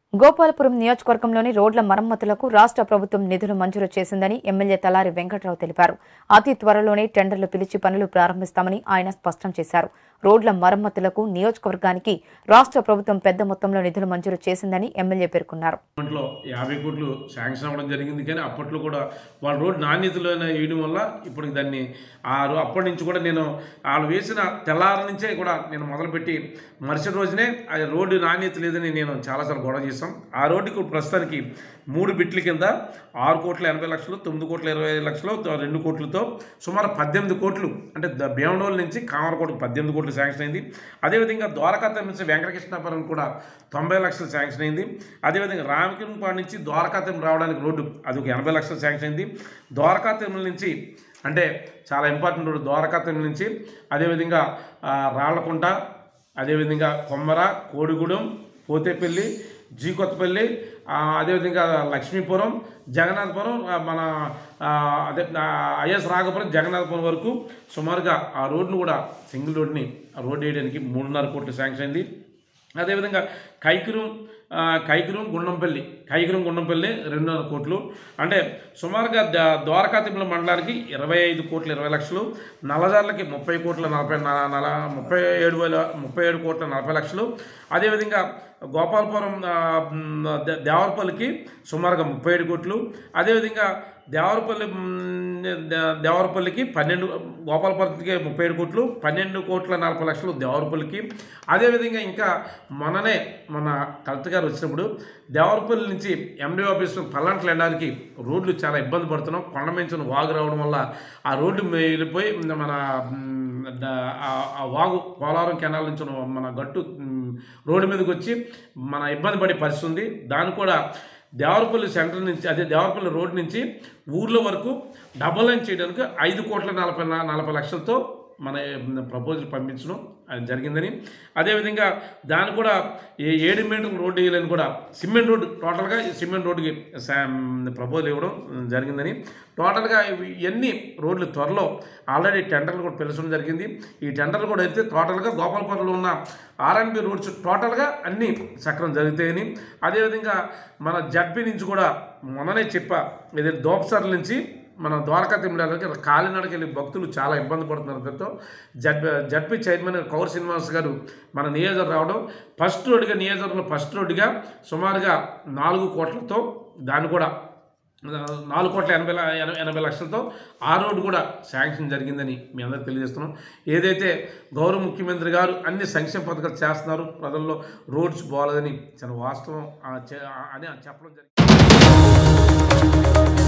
గోపాలపురం నియోజకవర్గంలోని రోడ్ల మరమ్మతులకు రాష్ట్ర ప్రభుత్వం నిధులు మంజూరు చేసిందని ఎమ్మెల్యే తలారి వెంకట్రావు తెలిపారు అతి త్వరలోనే టెండర్లు పిలిచి పనులు ప్రారంభిస్తామని ఆయన స్పష్టం చేశారు రోడ్ల మరమ్మతులకు నియోజకవర్గానికి రాష్ట్ర ప్రభుత్వం పెద్ద మొత్తంలో నిధులు మంజూరు చేసిందని ఎమ్మెల్యే పేర్కొన్నారు దాంట్లో యాభై కోట్లు శాంక్షన్ అవ్వడం జరిగింది కానీ అప్పట్లో కూడా వాళ్ళ రోడ్ నాణ్యతలోనే వేయడం వల్ల ఇప్పుడు దాన్ని ఆ రో- అప్పటి నుంచి కూడా నేను వాళ్ళు వేసిన తెల్లారి నుంచే కూడా నేను మొదలుపెట్టి మరుసటి రోజునే ఆ రోడ్డు నాణ్యత లేదని నేను చాలాసార్లు గొడవ చేశాం ఆ రోడ్డుకు ప్రస్తుతానికి మూడు బిట్ల కింద ఆరు కోట్ల ఎనభై లక్షలు తొమ్మిది కోట్ల ఇరవై ఐదు లక్షలు తో- రెండు కోట్లతో సుమారు పద్దెనిమిది కోట్లు అంటే ద- భీమడోల్ నుంచి కామరకోటకు పద్దెనిమిది కోట్లు శాంక్షన్ అయింది అదేవిధంగా ద్వారకాతం నుంచి వెంకటకృష్ణాపురం కూడా తొంభై లక్షలు శాంక్షన్ అయింది అదేవిధంగా రామకిరంపాడు నుంచి ద్వారకాతం రావడానికి రోడ్డు అది ఒక ఎనభై లక్షలు శాంక్షన్ అయింది ద్వారకాతం నుంచి అంటే చాలా ఇంపార్టెంట్ రోడ్డు ద్వారకాతం నుంచి అదేవిధంగా ఆ, రాళ్లకుంట అదేవిధంగా కొమ్మర కోడిగూడెం పోతేపల్లి జీ కొత్తపల్లి ఆ, అదేవిధంగా లక్ష్మీపురం జగన్నాథపురం ఆ, మన ఆ, అదే ఆ, ఐఎస్ రాఘపురం జగన్నాథపురం వరకు సుమారుగా ఆ రోడ్ను కూడా సింగిల్ రోడ్ని ఆ రోడ్ వేయడానికి మూడున్నర కోట్లు శాంక్షన్ అయింది అదేవిధంగా కైకిరం ఆ, కైకిరం గుండంపల్లి కైకిరం గుండంపల్లి రెండున్నర కోట్లు అంటే సుమారుగా ద- ద్వారకా తిరుమల మండలానికి ఇరవై ఐదు కోట్ల ఇరవై లక్షలు నల్లజర్లకి ముప్పై కోట్ల నలభై న- నల ముప్పై ఏడు వేల ముప్పై ఏడు కోట్ల నలభై లక్షలు అదేవిధంగా గోపాలపురం ఆ, మ్, దే- దేవరపల్లికి సుమారుగా ముప్పై ఏడు కోట్లు అదేవిధంగా దేవరపల్లి మ్, దే- దేవరపల్లికి పన్నెండు గోపాలపురంకి ముప్పై ఏడు కోట్లు పన్నెండు కోట్ల నలభై లక్షలు దేవరపల్లికి అదేవిధంగా ఇంకా మొన్ననే మన కలెక్టర్ గారు వచ్చినప్పుడు దేవరపల్లి నుంచి ఎండి ఆఫీస్ పల్లంట్లు వెళ్ళడానికి రోడ్లు చాలా ఇబ్బంది పడుతున్నాం కొండ మించిన వాగు రావడం వల్ల ఆ రోడ్డు వెళ్ళిపోయి మన మ్, ద- ఆ- ఆ వాగు పోలవరం కెనాల్ నుంచి ఉన్న మన గట్టు మ్, రోడ్డు మీదకి వచ్చి మన ఇబ్బంది పడే పరిస్థితి ఉంది దాన్ని కూడా దేవరపల్లి సెంటర్ నుంచి అదే దేవరపల్లి రోడ్ నుంచి ఊర్ల వరకు డబుల్ లైన్ చేయడానికి ఐదు కోట్ల నలభై నా- నలభై లక్షలతో మన ప్రపోజల్ పంపించడం అది జరిగిందని అదేవిధంగా దాన్ని కూడా ఏ ఏడు మీటర్ల రోడ్డు వేయాలని కూడా సిమెంట్ రోడ్డు టోటల్గా ఈ సిమెంట్ రోడ్డుకి ప్రపోజల్ ఇవ్వడం జరిగిందని టోటల్గా ఇవి- ఇవన్నీ రోడ్లు త్వరలో ఆల్రెడీ టెండర్లు కూడా పిలచడం జరిగింది ఈ టెండర్లు కూడా అయితే టోటల్గా గోపాలపురంలో ఉన్న ఆర్ఎన్బి రోడ్స్ టోటల్గా అన్నీ సక్రమం జరుగుతాయని అదేవిధంగా మన జడ్పీ నుంచి కూడా మొన్ననే చెప్పా ఇది దోపసర్ల నుంచి మన ద్వారకా తిమ్మడానికి కాలినడకి వెళ్ళి భక్తులు చాలా ఇబ్బంది పడుతున్నారు దాంతో Z ZP chairman Kaur Srinivas గారు మన నియోజకవర్గం రావడం ఫస్ట్ రోడ్డుగా నియోజకవర్గంలో ఫస్ట్ రోడ్డుగా సుమారుగా నాలుగు కోట్లతో దాన్ని కూడా ఆ, నాలుగు కోట్ల ఎనభై ల- ఎన- ఎనభై లక్షలతో ఆ రోడ్డు కూడా శాంక్షన్ జరిగిందని మీ అందరికి తెలియజేస్తున్నాం ఏదైతే గౌరవ ముఖ్యమంత్రి గారు అన్ని సంక్షేమ పథకాలు చేస్తున్నారు ప్రజల్లో రోడ్స్ బాగాలేదని చాలా వాస్తవం ఆ, చే- ఆ- అని చెప్పడం జరిగింది